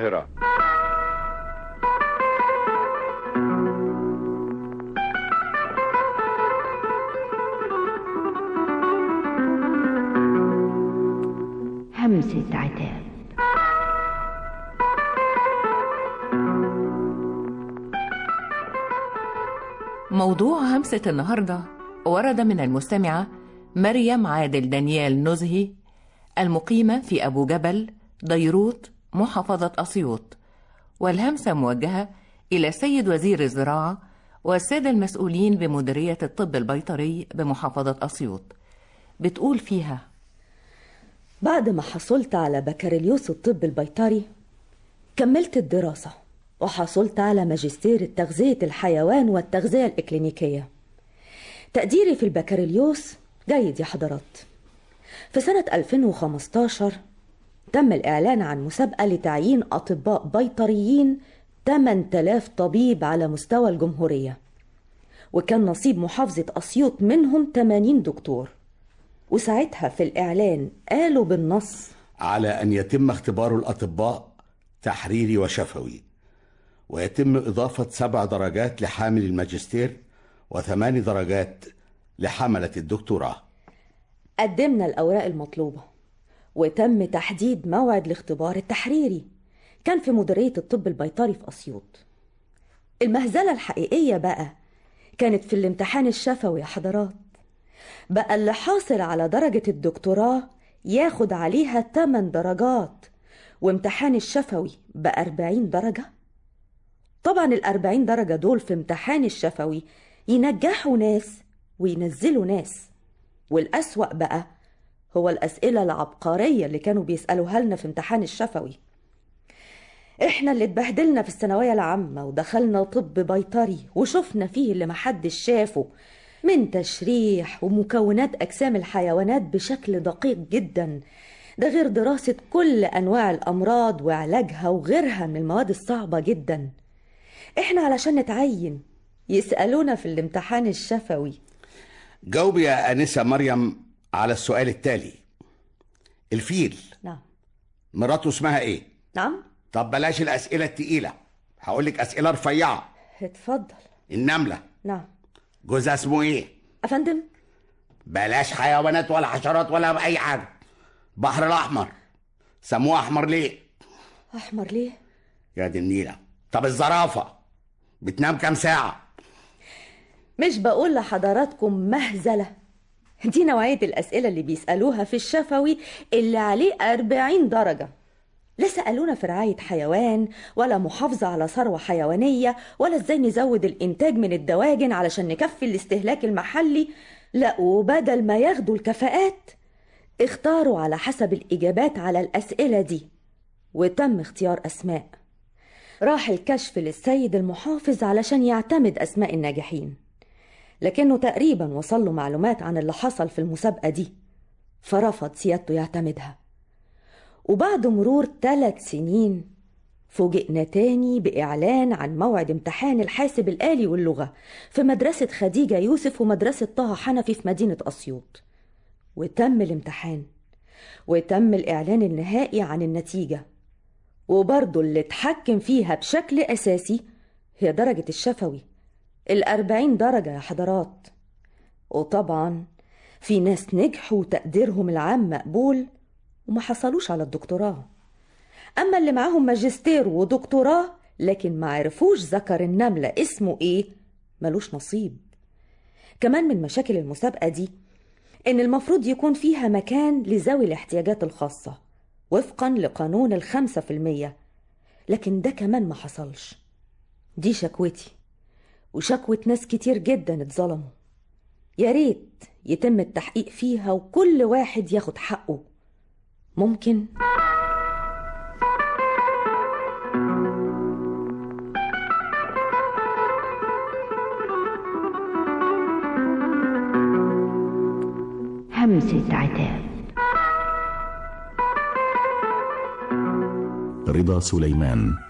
القاهرة همسة عتاب موضوع همسة النهاردة ورد من المستمعة مريم عادل دانيال نزهي المقيمة في أبو جبل ديروت محافظة أسيوط والهمسة موجهة إلى السيد وزير الزراعة والسادة المسؤولين بمديرية الطب البيطري بمحافظة أسيوط بتقول فيها بعد ما حصلت على بكالوريوس الطب البيطري كملت الدراسة وحصلت على ماجستير التغذية الحيوان والتغذية الإكلينيكية تقديري في البكالوريوس جيد يا حضرات في سنة 2015 تم الإعلان عن مسابقة لتعيين أطباء بيطريين 8000 طبيب على مستوى الجمهورية وكان نصيب محافظة أسيوط منهم 80 دكتور وساعتها في الإعلان قالوا بالنص على أن يتم اختبار الأطباء تحريري وشفوي ويتم إضافة سبع درجات لحامل الماجستير وثمان درجات لحملة الدكتوراه قدمنا الأوراق المطلوبة وتم تحديد موعد الاختبار التحريري كان في مديرية الطب البيطري في أسيوط المهزلة الحقيقية بقى كانت في الامتحان الشفوي يا حضرات بقى اللي حاصل على درجة الدكتوراه ياخد عليها 8 درجات وامتحان الشفوي بأربعين درجة طبعا الأربعين درجة دول في امتحان الشفوي ينجحوا ناس وينزلوا ناس والأسوأ بقى هو الأسئلة العبقرية اللي كانوا بيسألوها لنا في امتحان الشفوي احنا اللي اتبهدلنا في الثانوية العامة ودخلنا طب بيطري وشفنا فيه اللي محدش شافه من تشريح ومكونات أجسام الحيوانات بشكل دقيق جدا ده غير دراسة كل أنواع الأمراض وعلاجها وغيرها من المواد الصعبة جدا احنا علشان نتعين يسألونا في الامتحان الشفوي جاوبي يا أنسة مريم على السؤال التالي الفيل نعم مراته اسمها ايه نعم طب بلاش الأسئلة التقيلة هقولك أسئلة رفيعة اتفضل النملة نعم جوزها اسمه ايه أفندم بلاش حيوانات ولا حشرات ولا أي حاجة بحر الأحمر سموه أحمر ليه أحمر ليه يا دي النيلة طب الزرافة بتنام كام ساعة مش بقول لحضراتكم مهزلة دي نوعية الأسئلة اللي بيسألوها في الشفوي اللي عليه أربعين درجة لا سألونا في رعاية حيوان ولا محافظة على ثروة حيوانية ولا ازاي نزود الإنتاج من الدواجن علشان نكفي الاستهلاك المحلي لا وبدل ما ياخدوا الكفاءات اختاروا على حسب الإجابات على الأسئلة دي وتم اختيار أسماء راح الكشف للسيد المحافظ علشان يعتمد أسماء الناجحين لكنه تقريبا وصل له معلومات عن اللي حصل في المسابقة دي فرفض سيادته يعتمدها وبعد مرور ثلاث سنين فوجئنا تاني بإعلان عن موعد امتحان الحاسب الآلي واللغة في مدرسة خديجة يوسف ومدرسة طه حنفي في مدينة أسيوط وتم الامتحان وتم الإعلان النهائي عن النتيجة وبرضه اللي اتحكم فيها بشكل أساسي هي درجة الشفوي الأربعين درجة يا حضرات وطبعا في ناس نجحوا وتقديرهم العام مقبول وما حصلوش على الدكتوراه أما اللي معاهم ماجستير ودكتوراه لكن ما عرفوش ذكر النملة اسمه إيه ملوش نصيب كمان من مشاكل المسابقة دي إن المفروض يكون فيها مكان لذوي الاحتياجات الخاصة وفقا لقانون الخمسة في المية لكن ده كمان ما حصلش دي شكوتي وشكوة ناس كتير جدا اتظلموا يا ريت يتم التحقيق فيها وكل واحد ياخد حقه ممكن همسة عتاب رضا سليمان